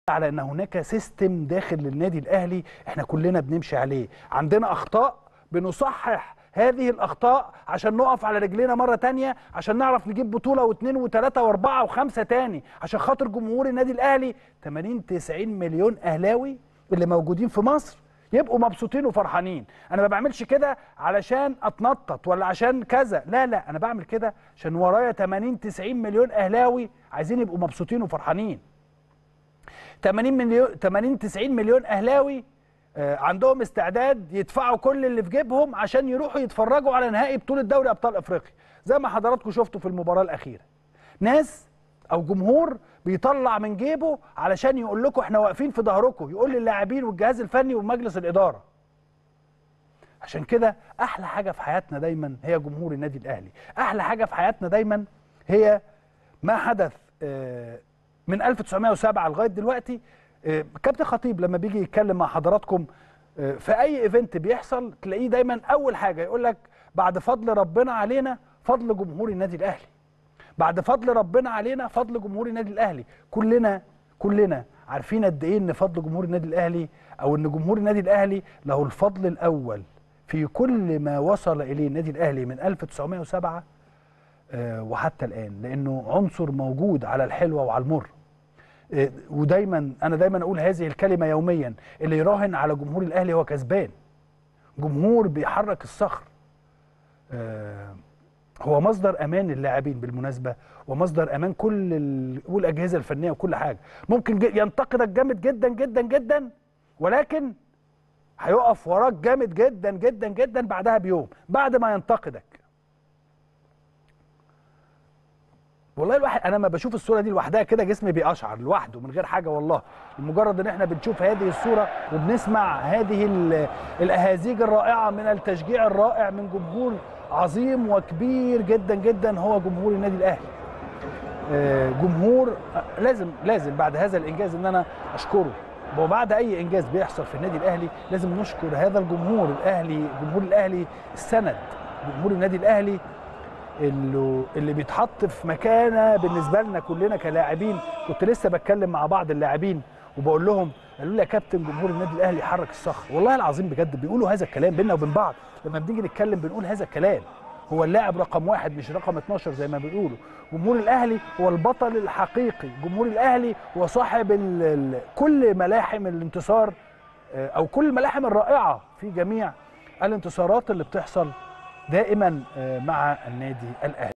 على ان هناك سيستم داخل للنادي الاهلي احنا كلنا بنمشي عليه عندنا اخطاء بنصحح هذه الاخطاء عشان نقف على رجلينا مره تانية عشان نعرف نجيب بطوله واثنين وثلاثه واربعه وخمسه تاني عشان خاطر جمهور النادي الاهلي 80 90 مليون اهلاوي اللي موجودين في مصر يبقوا مبسوطين وفرحانين انا ما بعملش كده علشان اتنطط ولا عشان كذا لا لا انا بعمل كده عشان ورايا 80 90 مليون اهلاوي عايزين يبقوا مبسوطين وفرحانين 80 مليون 80 90 مليون اهلاوي آه، عندهم استعداد يدفعوا كل اللي في جيبهم عشان يروحوا يتفرجوا على نهائي بطوله دوري ابطال افريقيا زي ما حضراتكم شفتوا في المباراه الاخيره ناس او جمهور بيطلع من جيبه علشان يقول لكم احنا واقفين في ظهركم يقول للاعبين والجهاز الفني ومجلس الاداره عشان كده احلى حاجه في حياتنا دايما هي جمهور النادي الاهلي احلى حاجه في حياتنا دايما هي ما حدث آه، من 1907 لغايه دلوقتي آه، كابتن خطيب لما بيجي يتكلم مع حضراتكم آه، في اي ايفنت بيحصل تلاقيه دايما اول حاجه يقول لك بعد فضل ربنا علينا فضل جمهور النادي الاهلي بعد فضل ربنا علينا فضل جمهور النادي الاهلي كلنا كلنا عارفين قد ايه ان فضل جمهور النادي الاهلي او ان جمهور النادي الاهلي له الفضل الاول في كل ما وصل اليه النادي الاهلي من 1907 آه، وحتى الان لانه عنصر موجود على الحلوه وعلى المر آه، ودايما انا دايما اقول هذه الكلمه يوميا اللي يراهن على جمهور الاهلي هو كسبان جمهور بيحرك الصخر آه، هو مصدر امان للاعبين بالمناسبه ومصدر امان كل ال- والاجهزه الفنيه وكل حاجه ممكن ج- ينتقدك جامد جدا جدا جدا ولكن هيقف وراك جامد جدا جدا جدا بعدها بيوم بعد ما ينتقدك والله الواحد انا ما بشوف الصوره دي لوحدها كده جسمي بيقشعر لوحده من غير حاجه والله مجرد ان احنا بنشوف هذه الصوره وبنسمع هذه ال- الاهازيج الرائعه من التشجيع الرائع من جمهور عظيم وكبير جدا جدا هو جمهور النادي الاهلي آه، جمهور آه، لازم لازم بعد هذا الانجاز ان انا اشكره وبعد اي انجاز بيحصل في النادي الاهلي لازم نشكر هذا الجمهور الاهلي جمهور الاهلي السند جمهور النادي الاهلي اللي اللي بيتحط في مكانه بالنسبه لنا كلنا كلاعبين كنت لسه بتكلم مع بعض اللاعبين وبقول لهم قالوا لي يا كابتن جمهور النادي الاهلي حرك الصخر والله العظيم بجد بيقولوا هذا الكلام بينا وبين بعض لما بنيجي نتكلم بنقول هذا الكلام هو اللاعب رقم واحد مش رقم 12 زي ما بيقولوا جمهور الاهلي هو البطل الحقيقي جمهور الاهلي هو صاحب ال ال كل ملاحم الانتصار آه، او كل الملاحم الرائعه في جميع الانتصارات اللي بتحصل دائما آه، مع النادي الاهلي